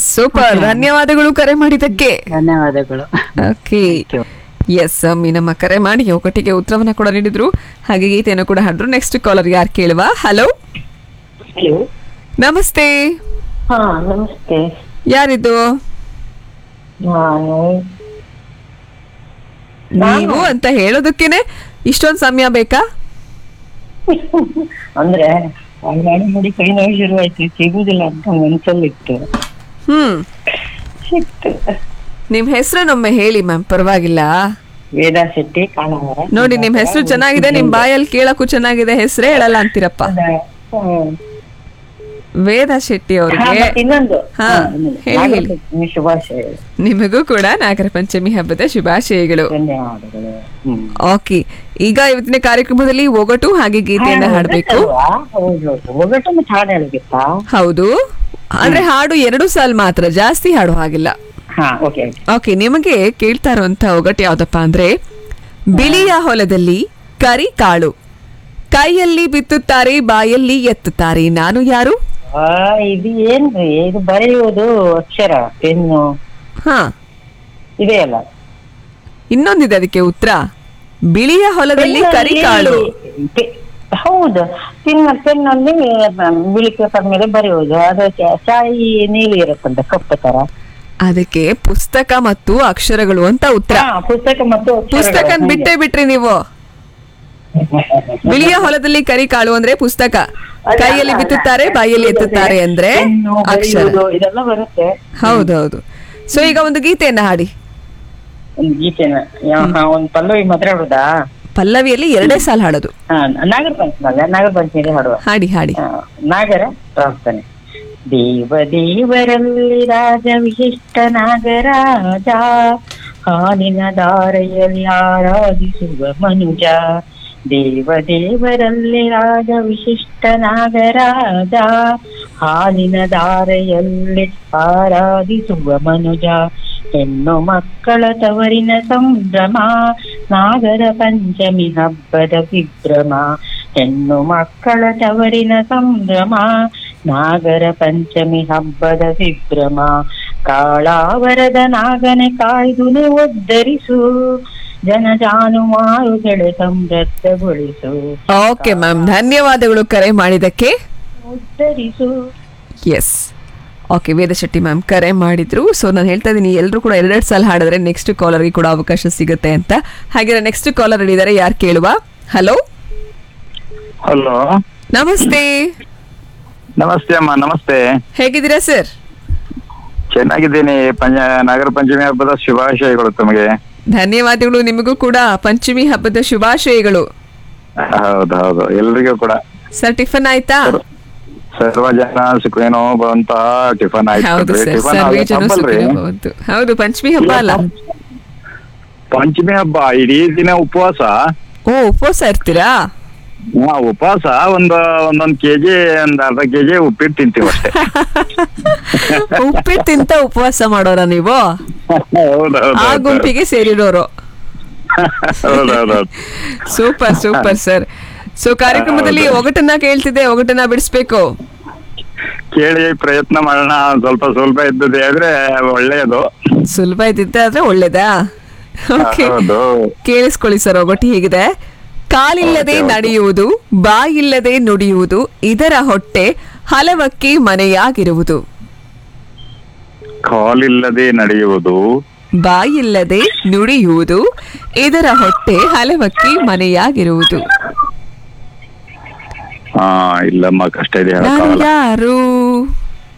Yes super ಧನ್ಯವಾದಗಳು ಕರೆ ಮಾಡಿದ್ದಕ್ಕೆ ಧನ್ಯವಾದಗಳು ಓಕೆ ಎಸ್ ಅಮ್ಮಿ ನಮ್ಮ ಕರೆ ಮಾಡಿ ಒಟ್ಟಿಗೆ ಉತ್ತರವನ್ನ ಕೂಡ ನೀಡಿದ್ರು ಹಾಗೆ ಗೀತೆಯನ್ನು ಕೂಡ ಹಾಡಿದ್ರು ನೆಕ್ಸ್ಟ್ ಕಾಲರ್ ಯಾರು ಕೇಳುವ ಹಲೋ ಹಲೋ ನಮಸ್ತೆ ಹಾ ನಮಸ್ತೆ ಯಾರಿದ್ದು ನಾನು ನೀವು ಅಂತ ಹೇಳೋದಕ್ಕೇನೆ ಇಷ್ಟೊಂದು ಸಮಯ ಬೇಕಾ ಅಂದ್ರೆ ಅಂಗಡಿ ಮಾಡಿ ಕೈ ನೋವು ಶುರುವಾಯ್ತು ಸಿಗುದಿಲ್ಲ ಅಂತ ಮನ್ಸಲ್ಲಿತ್ತು ಹ್ಮ್ ಸಿಕ್ತು ನಿಮ್ ಹೆಸರನ್ನೊಮ್ಮೆ ಹೇಳಿ ಮ್ಯಾಮ್ ಪರವಾಗಿಲ್ಲ ವೇದಾ ಶೆಟ್ಟಿ ಕಾಣವರ ನೋಡಿ ನಿಮ್ ಹೆಸರು ಚೆನ್ನಾಗಿದೆ ನಿಮ್ ಬಾಯಲ್ಲಿ ಕೇಳಕ್ಕೂ ಚೆನ್ನಾಗಿದೆ ಹೆಸರೇ ಹೇಳಲ್ಲ ಅಂತೀರಪ್ಪ ವೇದ ಶೆಟ್ಟಿ ಅವ್ರಿಗೆ ಇನ್ನೊಂದು ಹಾ, ಹಾ, ಇನ್ನೊಂದು. ಹೇಳಿ, ಹೇಳಿ. ನಾಗಪಂಚಮಿ ಶುಭಾಶಯಗಳು ನಿಮಗೂ ಕೂಡ ನಾಗರ ಪಂಚಮಿ ಹಬ್ಬದ ಶುಭಾಶಯಗಳು ಧನ್ಯವಾದಗಳು ಹ್ಮ್ ಓಕೆ ಈಗ ಇವತ್ತಿನ ಕಾರ್ಯಕ್ರಮದಲ್ಲಿ ಒಗಟು ಹಾಗೆ ಗೀತೆಯನ್ನ ಹಾಡ್ಬೇಕು ಒಗಟಲ್ವಾ? ಹೌದು ಹೌದು. ಒಗಟು ಮತ್ತೆ ಹಾಡು ಹೇಳಬೇಕಾ ಹೌದು ಅಂದ್ರೆ ಹಾಡು ಎರಡು ಸಾಲ್ ಮಾತ್ರ ಜಾಸ್ತಿ ಹಾಡು ಹಾಗಿಲ್ಲ ಹಾ ಓಕೆ ಓಕೆ ನಿಮಗೆ ಕೇಳ್ತಾ ಇರುವಂತ ಒಗಟು ಯಾವ್ದಪ್ಪ ಅಂದ್ರೆ ಬಿಳಿಯ ಹೊಲದಲ್ಲಿ ಕರಿ ಕಾಳು ಕೈಯಲ್ಲಿ ಬಿತ್ತುತ್ತಾರೆ ಬಾಯಲ್ಲಿ ಎತ್ತುತ್ತಾರೆ ನಾನು ಯಾರು ಆ ಇದು ಏನ್ರಿ ಇದು ಬರೆಯುವುದು ಅಕ್ಷರ ಪೆನ್ನು ಹಾ ಇದೆಯಲ್ಲ ಇನ್ನೊಂದಿದೆ ಅದಕ್ಕೆ ಉತ್ತರ ಬಿಳಿಯ ಹೊಲದಲ್ಲಿ ಕರಿ ಕಾಳು ಪೆ- ಹೌದು ಪೆನ್ ಪೆನ್ನಲ್ಲಿ ಬಿಳಿ ಪೇಪರ್ ಮೇಲೆ ಬರೆಯುವುದು ಅದು ಚ- ಶಾಯಿ ನೀಲಿ ಇರುತ್ತಂತೆ ಕಪ್ಪು ತರ ಅದಕ್ಕೆ ಪುಸ್ತಕ ಮತ್ತು ಅಕ್ಷರಗಳು ಅಂತ ಉತ್ತರ ಹಾ, ಪುಸ್ತಕ ಮತ್ತು ಅಕ್ಷರಗಳು. ಪುಸ್ತಕ ಬಿಟ್ಟೇ ಬಿಟ್ರಿ ನೀವು ಬಿಳಿಯ ಹೊಲದಲ್ಲಿ ಕರಿ ಕಾಳು ಅಂದ್ರೆ ಪುಸ್ತಕ ಅಲ್ಲ, ಕೈಯಲ್ಲಿ ಅಲ್ಲ, ಬಿತ್ತುತ್ತಾರೆ ಅಲ್ಲ. ಬಾಯಲ್ಲಿ ಎತ್ತುತ್ತಾರೆ ಅಂದ್ರೆ ಪೆನ್ನು, ಅಕ್ಷರ ಬರೆಯುವುದು ಇದೆಲ್ಲ ಬರುತ್ತೆ ಹೌದೌದು ಸೊ ಈಗ ಒಂದು ಗೀತೆಯನ್ನ ಹಾಡಿ ಒಂದು ಗೀತೆನ ಯಾ- ಹಾ, ಒಂದು ಪಲ್ಲವಿ ಮಾತ್ರ ಹಾಡುದಾ ಪಲ್ಲವಿಯಲ್ಲಿ ಎರಡೇ ಸಾಲ ಹಾಡೋದು ಹಾ ನಾಗರ ಪಂಚಮಿ ಅಲ್ಲ ನಾಗರ ಪಂಚಮಿ ಹಾಡುವ ಹಾಡಿ ಹಾಡಿ ಆ, ನಾಗರ ಪ್ರಾರ್ಥನೆ ದೇವ ದೇವರಲ್ಲಿ ರಾಜ ವಿಶಿಷ್ಟ ನಾಗರಾಜ ಹಾಲಿನ ದಾರೆಯಲ್ಲಿ ಆರಾಧಿಸುವ ಮನುಜ ದೇವ ದೇವರಲ್ಲಿ ರಾಜ ವಿಶಿಷ್ಟ ನಾಗರಾಜ ಹಾಲಿನ ದಾರೆಯಲ್ಲಿ ಆರಾಧಿಸುವ ಮನುಜ ಹೆಣ್ಣು ಮಕ್ಕಳ ತವರಿನ ಸಂಭ್ರಮ ನಾಗರ ಪಂಚಮಿ ಹಬ್ಬದ ವಿಭ್ರಮ ಹೆಣ್ಣು ಮಕ್ಕಳ ತವರಿನ ಸಂಭ್ರಮ ನಾಗರ ಪಂಚಮಿ ಹಬ್ಬದ ವಿಭ್ರಮ ಕಾಳಾವರದ ನಾಗನೆ ಕಾಯ್ದುನೆ ಉದ್ಧರಿಸು ಜನ ಜಾನುವಾರುಗಳ ಸಮೃದ್ಧಗೊಳಿಸು ಓಕೆ ಮ್ಯಾಮ್ ಧನ್ಯವಾದಗಳು ಕರೆ ಮಾಡಿದಕ್ಕೆ ಉದ್ಧರಿಸು ಎಸ್ ಓಕೆ ವೇದಶೆಟ್ಟಿ ಮ್ಯಾಮ್ ಕರೆ ಮಾಡಿದ್ರು ಸೊ ನಾನು ಹೇಳ್ತಾ ಇದ್ದೀನಿ ಎಲ್ಲರೂ ಕೂಡ ಎರಡೆರಡು ಸಲ ಹಾಡಿದ್ರೆ ನೆಕ್ಸ್ಟ್ ಕಾಲರ್ಗೆ ಕೂಡ ಅವಕಾಶ ಸಿಗುತ್ತೆ ಅಂತ ಹಾಗೆ ನೆಕ್ಸ್ಟ್ ಕಾಲರ್ ಹೇಳಿದ್ದಾರೆ ಯಾರು ಕೇಳುವ ಹಲೋ ಹಲೋ ನಮಸ್ತೆ ನಮಸ್ತೆ ಅಮ್ಮ ನಮಸ್ತೆ ಹೇಗಿದ್ದೀರಾ ಸರ್ ಚೆನ್ನಾಗಿದ್ದೀನಿ ಪಂಚ ನಾಗರ ಪಂಚಮಿ ಹಬ್ಬದ ಶುಭಾಶಯಗಳು ತಮಗೆ ಧನ್ಯವಾದಗಳು ನಿಮಗೂ ಕೂಡ ಪಂಚಮಿ ಹಬ್ಬದ ಶುಭಾಶಯಗಳು ಹೌದು ಹೌದು ಎಲ್ರಿಗೂ ಕೂಡ ಸರ್ ಟಿಫನ್ ಆಯ್ತಾ ಸರ್ವ ಜನ ಸುಖೇನೋ ಬಂತ ಟಿಫನ್ ಆಯ್ತು ಹೌದು ಕಣ್ರೀ. ಸರ್ ಟಿಫನ್ ಸರ್ವೇ ಆದ ಜನ ಹಬ್ಬಲ್ರಿ? ಸುಖಿನೋ ಭವಂತು. ಹೌದು ಪಂಚಮಿ ಹಬ್ಬ ಅಲ್ಲ ಪಂಚಮಿ ಹಬ್ಬ ಇಡೀ ದಿನ ಉಪವಾಸ ಓ ಉಪವಾಸ ಇರ್ತೀರಾ ಹಾ ಉಪವಾಸ ಒಂದು ಒಂದೊಂದ್ ಕೆಜಿ ಒಂದ್ ಅರ್ಧ ಕೆಜಿ ಉಪ್ಪಿಟ್ಟು ತಿಂತೀವಿ ಅಷ್ಟೇ ಉಪ್ಪಿಟ್ಟು ತಿಂತ ಉಪವಾಸ ಮಾಡೋರ ನೀವು ಹೌದೌದು ಆ ಗುಂಪಿಗೆ ಸೇರಿರೋರು ಹೌದೌದು ಸೂಪರ್ ಸೂಪರ್ ಸರ್ ಸೊ ಕಾರ್ಯಕ್ರಮದಲ್ಲಿ ಒಗಟನ್ನ ಕೇಳ್ತಿದ್ದೆ ಒಗಟನ್ನ ಬಿಡಿಸ್ಬೇಕು ಕೇಳಿ ಪ್ರಯತ್ನ ಮಾಡೋಣ ಸ್ವಲ್ಪ ಸ್ವಲ್ಪ ಇದ್ದದೆ ಆದ್ರೆ ಒಳ್ಳೆಯದು ಸುಲಭ ಇದ್ದಿದ್ದೆ ಆದ್ರೆ ಒಳ್ಳೇದಾ ಓಕೆ ಹೌದು ಕೇಳಿಸ್ಕೊಳ್ಳಿ ಸರ್ ಒಗಟಿ ಹೇಗಿದೆ ಕಾಲಿಲ್ಲದೆ Okay, okay. ನಡೆಯುವುದು ಬಾಯಿಲ್ಲದೆ ನುಡಿಯುವುದು ಇದರ ಹೊಟ್ಟೆ ಹಲವಕ್ಕೆ ಮನೆಯಾಗಿರುವುದು ಕಾಲಿಲ್ಲದೆ ನಡೆಯುವುದು ಬಾಯಿಲ್ಲದೆ ನುಡಿಯುವುದು ಇದರ ಹೊಟ್ಟೆ ಹಲವಕ್ಕೆ ಮನೆಯಾಗಿರುವುದು ಹಾ ಇಲ್ಲಮ್ಮ ಕಷ್ಟ ಇದೆ ನಾನು ಹೇಳಕ್ಕಾಗಲ್ಲ ಯಾರು